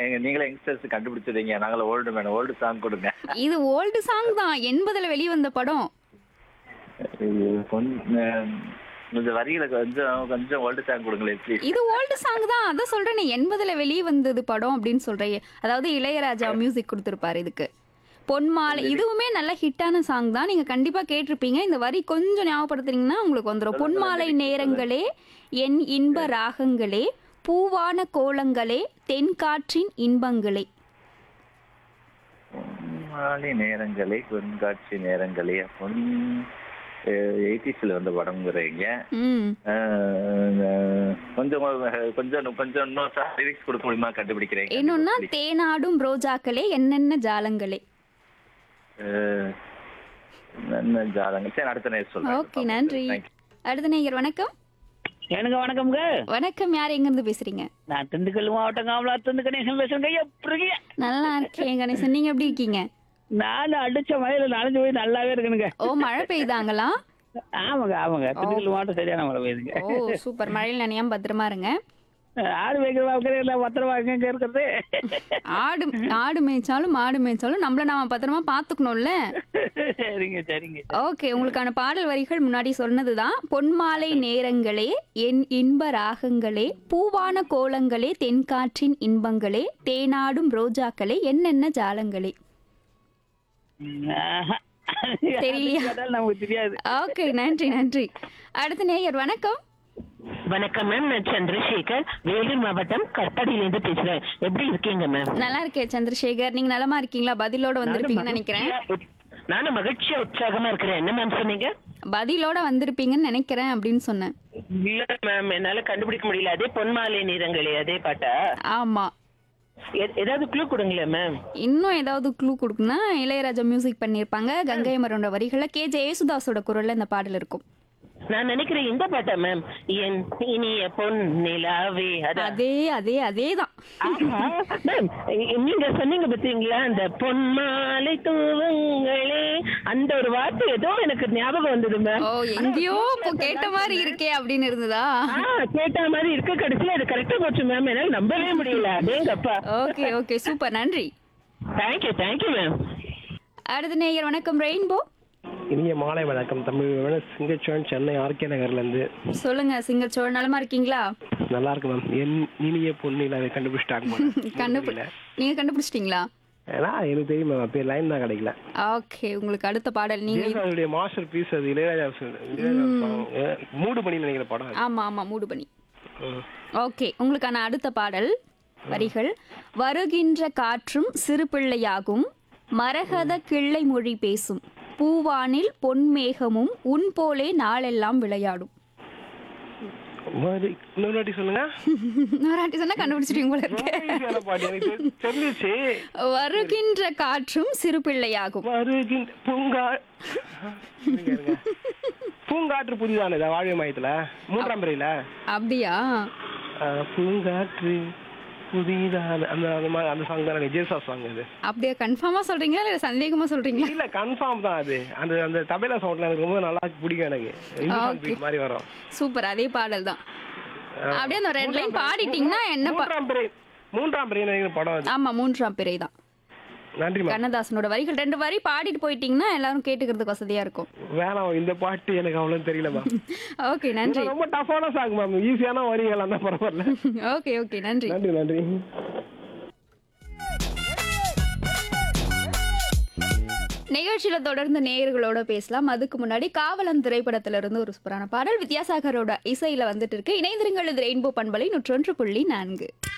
எங்க நீங்களே யங்ஸ்டர்ஸ் கண்டுபிடிச்சிருங்க நாங்கள ஓல்டு மேன் ஓல்டு சாங் கொடுங்க இது ஓல்டு சாங் தான் எண்பதுல வெளிவந்த படம் இது கொஞ்சம் கொஞ்சம் வரிகளை கொஞ்சம் கொஞ்சம் ஓல்டு சாங் கொடுங்களேன் ப்ளீஸ் இது ஓல்டு சாங் தான் அதான் சொல்றேனே எண்பதுல வெளியே வந்தது படம் அப்படின்னு சொல்றேன் அதாவது இளையராஜா மியூசிக் கொடுத்துருப்பாரு இதுக்கு பொன்மாலை இதுவுமே நல்ல ஹிட்டான சாங் தான் நீங்க கண்டிப்பா கேட்டிருப்பீங்க இந்த வரி கொஞ்சம் ஞாபகப்படுத்துனீங்கன்னா உங்களுக்கு வந்துடும் பொன்மாலை நேரங்களே என் இன்ப ராகங்களே பூவான கோலங்களே தென்காற்றின் இன்பங்களே மாலை நேரங்களே பொன்காட்சி நேரங்களே பொன் எயிட்டிஸ்ல வந்த படம்ங்கிறீங்க ம் அஹ், கொஞ்சம் கொஞ்சம் கொஞ்சம் இன்னும் லிரிக்ஸ் கொடுக்க முடியுமா கண்டுபிடிக்கிறேன் இன்னொன்னா தேனாடும் ரோஜாக்களே என்னென்ன ஜாலங்களே அஹ், என்ன ஜாதகம் சரி அடுத்த நேரம் சொல்றேன் ஓகே நன்றி Thank you. அடுத்த நேயர் வணக்கம் எனக்கு வணக்கம்ங்க வணக்கம் யார் எங்க இருந்து பேசுறீங்க நான் திண்டுக்கல் மாவட்டம் காமலாத்திருந்து கணேசன் பேசுறேங்க எப்படி நல்லா இருக்கேன் கணேசன் நீங்க எப்படி இருக்கீங்க நான் அடிச்ச மழையில நனைஞ்சு போய் நல்லாவே இருக்கணுங்க ஓ மழை பெய்தாங்களா ஆமாங்க ஆமாங்க திண்டுக்கல் மாவட்டம் சரியான மழை பெய்யுதுங்க ஓ சூப்பர் மழையில் நனையாம பத்திரமா இருங்க ஆடு வைக்கிறவா இல்லை பத்திரமா எங்க இருக்கிறது ஆடு ஆடு மேய்ச்சாலும் மாடு மேய்ச்சாலும் நம்மள நாம பத்திரமா பாத்துக்கணும்ல சரிங்க சரிங்க ஓகே உங்களுக்கான பாடல் வரிகள் முன்னாடி சொன்னதுதான் பொன்மாலை நேரங்களே என் இன்ப ராகங்களே பூவான கோலங்களே தென்காற்றின் இன்பங்களே தேனாடும் ரோஜாக்களே என்னென்ன ஜாலங்களே ஆஹா. தெரியலையா? கேட்டாலும் நமக்கு தெரியாது ஓகே நன்றி நன்றி அடுத்த நேயர் வணக்கம் வணக்கம் மேம் நான் சந்திரசேகர் வேலூர் மாவட்டம் கற்படியிலேருந்து பேசுறேன் எப்படி இருக்கீங்க மேம் நல்லா இருக்கேன் சந்திரசேகர் நீங்க நலமா இருக்கீங்களா பதிலோட வந்திருப்பீங்கன்னு நினைக்கிறேன் நானும் மகிழ்ச்சியா உற்சாகமா இருக்கிறேன் என்ன மேம் சொன்னீங்க பதிலோட வந்திருப்பீங்கன்னு நினைக்கிறேன் அப்படின்னு சொன்னேன் இல்ல மேம் என்னால கண்டுபிடிக்க முடியல அதே பொன்மாலை நீரங்களே அதே பாட்டா ஆமா எ- ஏதாவது க்ளூ கொடுங்களேன் மேம் இன்னும் ஏதாவது க்ளூ கொடுக்குன்னா இளையராஜா மியூசிக் பண்ணியிருப்பாங்க கங்கை மரோட வரிகளை கே ஜே யேசுதாஸோட குரல்ல இந்த பாடல் இருக்கும் நான் நினைக்கிறேன் இந்த பாட்டா மேம் என் இனிய பொன் நிலாவே அதான் அதே அதே அதே தான் ஆமா. மேம் இ- நீங்க சொன்னீங்க பாத்தீங்களா அந்த பொன்மாலை தூவங்களே அந்த ஒரு வார்த்தை ஏதோ எனக்கு ஞாபகம் வந்தது மேம் ஓ எங்கேயோ இப்போ கேட்ட மாதிரி இருக்கே அப்படின்னு இருந்ததா ஆ கேட்ட மாதிரி இருக்க கடைசியில அது கரெக்டா போச்சு மேம் என்னால நம்பவே முடியல அதேங்கப்பா ஓகே ஓகே சூப்பர் நன்றி தேங்க்யூ தேங்க்யூ மேம் அடுத்த நேயர் வணக்கம் ரெயின்போ இனிய மாலை வணக்கம் தமிழ் சிங்கச்சோன் சென்னை ஆர்கே நகர்ல இருந்து சொல்லுங்க சிங்கச்சோழ நலமா இருக்கீங்களா நல்லா இருக்கு மேம் என் இனிய பொண்ணில அதை கண்டுபிடிச்சிட்டாங்க போல. கண்டுபிடி நீங்க கண்டுபிடிச்சிட்டீங்களா ஏன்னா எனக்கு தெரியும் மேம் அப்போ லைன் தான் கிடைக்கல ஓகே உங்களுக்கு அடுத்த பாடல் நீங்க இது- அவருடைய மாஸ்டர் பீஸ் அது இளையராஜா song. இளையராஜா song. அஹ், மூடு பண்ணி நினைக்கிற படம் அது. ஆமா ஆமா மூடு பண்ணி ம். ஓகே உங்களுக்கான அடுத்த பாடல் வரிகள் வருகின்ற காற்றும் சிறு பிள்ளையாகும் மரகத கிள்ளை மொழி பேசும் பூவானில் பொன்மேகமும் உன் போலே நாளெல்லாம் விளையாடும் மறு- இன்னொரு வாட்டி சொல்லுங்க நாராட்டி சொன்னா கண்டுபிடிச்சிட்டீங்க போல இருக்கு ரொம்ப easy-யான பாட்டு எனக்கு தெரி- தெரிஞ்சிச்சு வருகின்ற காற்றும் சிறு பிள்ளையாகும் வருகின்ற பூங்கா இருங்க, இருங்க. பூங்காற்று புதிதானே இதா வாழ்வை மையத்துல மூன்றாம் பிறையில அப்படியா அஹ், பூங்காற்று புதிதான அந்த அந்த மாதிரி அந்த சாங் தான் ஜேசா சாங் அது அப்படியா கன்ஃபார்மா சொல்றீங்களா இல்ல சந்தேகமா சொல்றீங்களா இல்ல கன்ஃபார்ம் தான் அது அந்த அந்த தபேலா சவுண்ட்ல எனக்கு ரொம்ப நல்லா பிடிக்கும் எனக்கு இந்துஸ்தான் Okay. beat மாதிரி வரும் சூப்பர் அதே பாடல் தான் அப்படியே அந்த ரெண்டு லைன் பாடிட்டீங்கன்னா என்ன பா- மூன்றாம் பிறை மூன்றாம் பிறை நினைக்கிற படம் அது ஆமா மூன்றாம் பிறை தான் நன்றி மேம் கண்ணதாசனோட வரிகள் ரெண்டு வரி பாடிட்டு போயிட்டீங்கன்னா எல்லாரும் கேட்டுக்கிறதுக்கு வசதியா இருக்கும் வேணாம் இந்த பாட்டு எனக்கு அவ்வளவு தெரியல மேம் ஓகே நன்றி ரொம்ப டஃப்பான சாங் மேம் ஈஸியான வரிகள் அந்த பரவாயில்ல ஓகே ஓகே நன்றி நன்றி நன்றி நிகழ்ச்சியில தொடர்ந்து நேயர்களோட பேசலாம் அதுக்கு முன்னாடி காவலன் திரைப்படத்துல இருந்து ஒரு சூப்பரான பாடல் வித்யாசாகரோட இசையில வந்துட்டு இருக்கு இணைந்திருங்கள் இது ரெயின்போ பண்பலை நூற்றொன்று புள்ளி நான்கு